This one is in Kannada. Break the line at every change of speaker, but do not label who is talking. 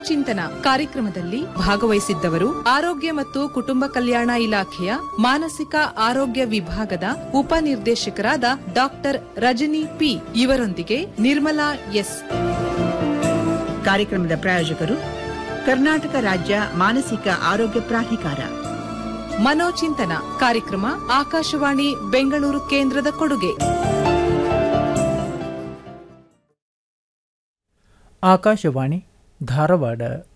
ಚಿಂತನ ಕಾರ್ಯಕ್ರಮದಲ್ಲಿ ಭಾಗವಹಿಸಿದ್ದವರು ಆರೋಗ್ಯ ಮತ್ತು ಕುಟುಂಬ ಕಲ್ಯಾಣ ಇಲಾಖೆಯ ಮಾನಸಿಕ ಆರೋಗ್ಯ ವಿಭಾಗದ ಉಪನಿರ್ದೇಶಕರಾದ ಡಾಕ್ಟರ್ ರಜನಿ ಪಿ ಇವರೊಂದಿಗೆ ನಿರ್ಮಲಾ ಎಸ್
ಕಾರ್ಯಕ್ರಮದ ಪ್ರಾಯೋಜಕರು ಕರ್ನಾಟಕ ರಾಜ್ಯ ಮಾನಸಿಕ ಆರೋಗ್ಯ ಪ್ರಾಧಿಕಾರ
ಮನೋಚಿಂತನ ಕಾರ್ಯಕ್ರಮ ಆಕಾಶವಾಣಿ ಬೆಂಗಳೂರು ಕೇಂದ್ರದ ಕೊಡುಗೆ
ಆಕಾಶವಾಣಿ ಧಾರವಾಡ